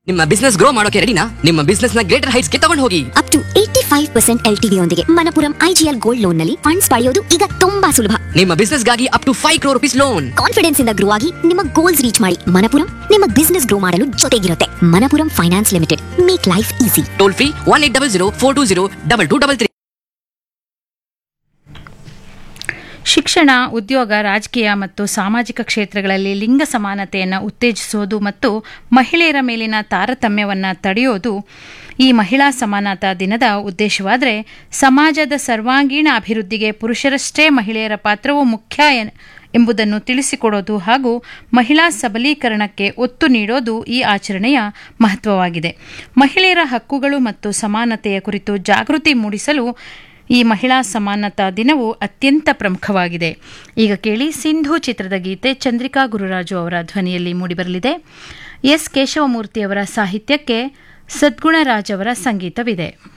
ನಿಮ್ಮ business grow ಮಾಡೋಕೆ ರೆಡಿನಾ ನಿಮ್ಮ ಬಿಸ್ನೆಸ್ ನ ಗ್ರೇಟರ್ ಹೈಟ್ಸ್ ಗೆ ತಗೊಂಡು ಹೋಗಿ up to eighty five percent L T ಯೊಂದಿಗೆ ಮನಪುರಂ ಐಜಿಎಲ್ ಗೋಲ್ಡ್ ಲೋನ್ ನಲ್ಲಿ ಫಂಡ್ಸ್ ಪಡೆಯೋದು ಈಗ ತುಂಬಾ ಸುಲಭ ನಿಮ್ಮ ಬಿಸ್ನೆಸ್ ಗಾಗಿ up to five crore rupees loan confidence ಇಂದ ಗ್ರೋ ಆಗಿ ನಿಮ್ಮ ಗೋಲ್ಸ್ ರೀಚ್ ಮಾಡಿ ಮನಪುರಂ ನಿಮ್ಮ ಬಿಸ್ನೆಸ್ ಗ್ರೋ ಮಾಡಲು ಜೊತೆಗಿರುತ್ತೆ Manappuram finance limited make life easy toll free one eight double zero four two zero double two double three ಶಿಕ್ಷಣ ಉದ್ಯೋಗ ರಾಜಕೀಯ ಮತ್ತು ಸಾಮಾಜಿಕ ಕ್ಷೇತ್ರಗಳಲ್ಲಿ ಲಿಂಗ ಸಮಾನತೆಯನ್ನು ಉತ್ತೇಜಿಸುವುದು ಮತ್ತು ಮಹಿಳೆಯರ ಮೇಲಿನ ತಾರತಮ್ಯವನ್ನು ತಡೆಯೋದು ಈ ಮಹಿಳಾ ಸಮಾನತಾ ದಿನದ ಉದ್ದೇಶವಾದರೆ ಸಮಾಜದ ಸರ್ವಾಂಗೀಣ ಅಭಿವೃದ್ಧಿಗೆ ಪುರುಷರಷ್ಟೇ ಮಹಿಳೆಯರ ಪಾತ್ರವೂ ಮುಖ್ಯ ಎನ್- ಎಂಬುದನ್ನು ತಿಳಿಸಿಕೊಡೋದು ಹಾಗೂ ಮಹಿಳಾ ಸಬಲೀಕರಣಕ್ಕೆ ಒತ್ತು ನೀಡೋದು ಈ ಆಚರಣೆಯ ಮಹತ್ವವಾಗಿದೆ ಮಹಿಳೆಯರ ಹಕ್ಕುಗಳು ಮತ್ತು ಸಮಾನತೆಯ ಕುರಿತು ಜಾಗೃತಿ ಮೂಡಿಸಲು ಈ ಮಹಿಳಾ ಸಮಾನತಾ ದಿನವು ಅತ್ಯಂತ ಪ್ರಮುಖವಾಗಿದೆ ಈಗ ಕೇಳಿ ಸಿಂಧು ಚಿತ್ರದ ಗೀತೆ ಚಂದ್ರಿಕಾ ಗುರುರಾಜು ಅವರ ಧ್ವನಿಯಲ್ಲಿ ಮೂಡಿಬರಲಿದೆ ಎಸ್ ಕೇಶವಮೂರ್ತಿಯವರ ಸಾಹಿತ್ಯಕ್ಕೆ ಸದ್ಗುಣರಾಜ್ ಅವರ ಸಂಗೀತವಿದೆ